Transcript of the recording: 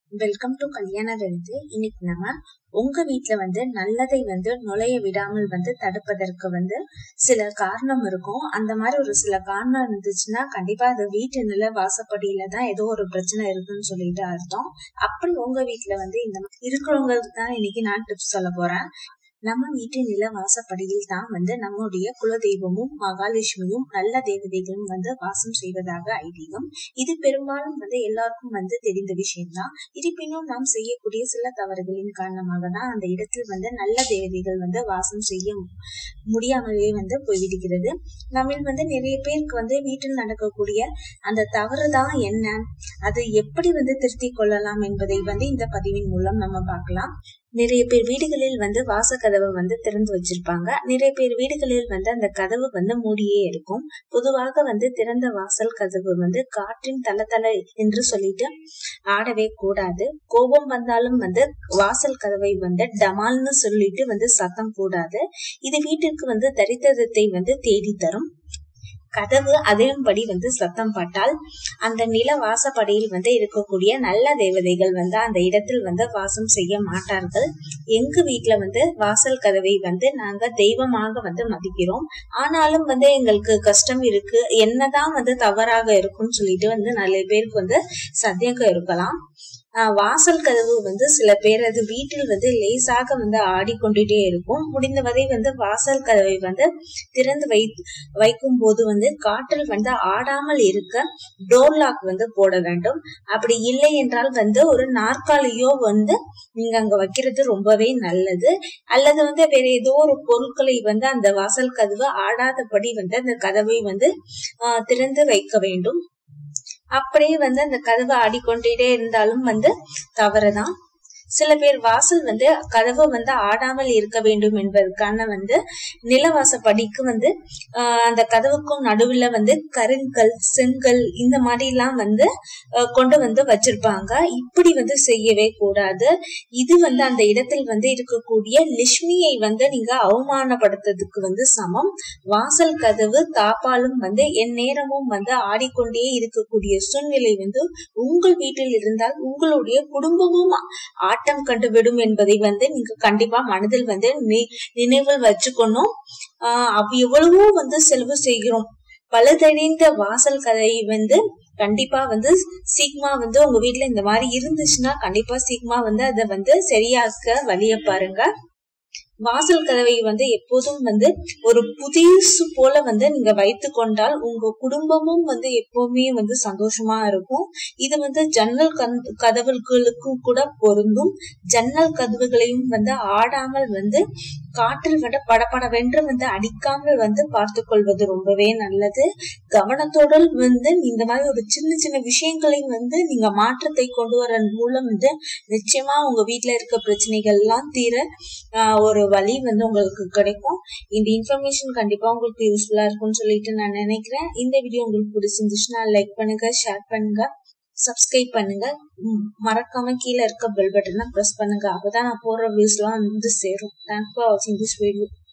welcome to கல்யாண விருந்து இன்னைக்கு நம்ம உங்க வீட்ல வந்து நல்லதை வந்து நுழைய விடாமல் வந்து தடுப்பதற்கு வந்து சில காரணம் இருக்கும் அந்த மாதிரி ஒரு சில காரணம் இருந்துச்சுன்னா கண்டிப்பா அது வீட்டு நில வாசப்படியில தான் ஏதோ ஒரு பிரச்சனை இருக்குன்னு சொல்லிட்டு அர்த்தம் அப்படி உங்க வீட்ல வந்து இந்த மாதிரி இருக்கிறவங்களுக்கு தான் இன்னைக்கு நான் டிப்ஸ் சொல்ல போறேன் நம்ம வீட்டு நில வாசப்படியில் தான் வந்து நம்முடைய குலதெய்வமும் மகாலட்சுமியும் நல்ல தேவதைகளும் வந்து வாசம் செய்வதாக ஐதீகம் இது பெரும்பாலும் வந்து எல்லாருக்கும் வந்து தெரிந்த விஷயம்தான் இருப்பினும் நாம் செய்யக்கூடிய சில தவறுகளின் காரணமாக தான் அந்த இடத்தில் வந்து நல்ல தேவதைகள் வந்து வாசம் செய்ய முடியாமலே வந்து போய்விடுகிறது நம்மில் வந்து நிறைய பேருக்கு வந்து வீட்டில் நடக்கக்கூடிய அந்த தவறு தான் என்ன அது எப்படி வந்து திருத்திக் கொள்ளலாம் என்பதை வந்து இந்த பதிவின் மூலம் நம்ம பார்க்கலாம் நிறைய பேர் வீடுகளில் வந்து வாச கதவை வந்து திறந்து வச்சிருப்பாங்க நிறைய பேர் வீடுகளில் வந்து அந்த கதவு வந்து மூடியே இருக்கும் பொதுவாக வந்து திறந்த வாசல் கதவு வந்து காற்றின் தளதள என்று சொல்லிட்டு ஆடவே கூடாது கோபம் வந்தாலும் வந்து வாசல் கதவை வந்து டமால்னு சொல்லிட்டு வந்து சத்தம் கூடாது இது வீட்டிற்கு வந்து தரித்திரத்தை வந்து தேடி தரும் கதவு அதேபடி வந்து சத்தம் பட்டால் அந்த நில வாசப்படியில் வந்து இருக்கக்கூடிய நல்ல தேவதைகள் வந்து அந்த இடத்தில் வந்து வாசம் செய்ய மாட்டார்கள் எங்க வீட்டுல வந்து வாசல் கதவை வந்து நாங்க தெய்வமாக வந்து மதிக்கிறோம் ஆனாலும் வந்து எங்களுக்கு கஷ்டம் இருக்கு என்னதான் வந்து தவறாக இருக்கும்னு சொல்லிட்டு வந்து நிறைய பேருக்கு வந்து சந்தேகம் இருக்கலாம் ஆஹ் வாசல் கதவு வந்து சில பேர் அது வீட்டில் வந்து லேசாக வந்து ஆடிக்கொண்டுட்டே இருக்கும் முடிந்தவரை வந்து வாசல் கதவை வந்து திறந்து வை வைக்கும் போது வந்து காற்றில் வந்து ஆடாமல் இருக்க டோர் லாக் வந்து போட வேண்டும் அப்படி இல்லை என்றால் வந்து ஒரு நாற்காலியோ வந்து நீங்க அங்க வைக்கிறது ரொம்பவே நல்லது அல்லது வந்து வேற ஏதோ ஒரு பொருட்களை வந்து அந்த வாசல் கதவு ஆடாதபடி வந்து அந்த கதவை வந்து ஆஹ் திறந்து வைக்க வேண்டும் அப்படியே வந்து அந்த கதவை ஆடிக்கொண்டே இருந்தாலும் வந்து தவறுதான் சில பேர் வாசல் வந்து கதவு வந்து ஆடாமல் இருக்க வேண்டும் என்பதற்கான வந்து நிலவாசப்படிக்கு வந்து ஆஹ் அந்த கதவுக்கும் நடுவுல வந்து கருங்கல் செங்கல் இந்த மாதிரி எல்லாம் வந்து கொண்டு வந்து வச்சிருப்பாங்க இப்படி வந்து செய்யவே கூடாது இது வந்து அந்த இடத்தில் வந்து இருக்கக்கூடிய லட்சுமியை வந்து நீங்க அவமானப்படுத்துறதுக்கு வந்து சமம் வாசல் கதவு தாப்பாலும் வந்து என் நேரமும் வந்து ஆடிக்கொண்டே இருக்கக்கூடிய சூழ்நிலை வந்து உங்கள் வீட்டில் இருந்தால் உங்களுடைய குடும்பமும் ஆட்டம் கண்டுவிடும் என்பதை வந்து நீங்க கண்டிப்பா மனதில் வந்து நினைவில் வச்சுக்கணும் ஆஹ் அவ் எவ்வளவோ வந்து செலவு செய்கிறோம் பழுதடைந்த வாசல் கதை வந்து கண்டிப்பா வந்து சீக்கிரமா வந்து உங்க வீட்டுல இந்த மாதிரி இருந்துச்சுன்னா கண்டிப்பா சீக்கிரமா வந்து அதை வந்து சரியாக்க வழிய பாருங்க வாசல் கதவை வந்து எப்போதும் வந்து ஒரு புதுசு போல வந்து நீங்க வைத்து கொண்டால் உங்க குடும்பமும் வந்து எப்பவுமே வந்து சந்தோஷமா இருக்கும் இது வந்து ஜன்னல் கதவுகளுக்கும் கூட பொருந்தும் ஜன்னல் கதவுகளையும் வந்து ஆடாமல் வந்து காற்றில் விட படப்படவென்று வந்து அடிக்காமல் வந்து பார்த்து கொள்வது ரொம்பவே நல்லது கவனத்தோடு வந்து இந்த மாதிரி ஒரு சின்ன சின்ன விஷயங்களையும் வந்து நீங்க மாற்றத்தை கொண்டு வரன் மூலம் வந்து நிச்சயமா உங்க வீட்டுல இருக்க பிரச்சனைகள் எல்லாம் தீர ஒரு வழி வந்து உங்களுக்கு கிடைக்கும் இந்த இன்ஃபர்மேஷன் கண்டிப்பா உங்களுக்கு யூஸ்ஃபுல்லா இருக்கும்னு சொல்லிட்டு நான் நினைக்கிறேன் இந்த வீடியோ உங்களுக்கு பிடிச்சிருந்துச்சுன்னா லைக் பண்ணுங்க ஷேர் பண்ணுங்க சப்ஸ்கிரைப் பண்ணுங்க மறக்காம கீழே இருக்க பெல் பட்டனை ப்ரெஸ் பண்ணுங்க அப்பதான் நான் போடுற வியூஸ் எல்லாம் வந்து சேரும் தேங்க்ஸ் ஃபார் வாட்சிங் திஸ் வீடியோ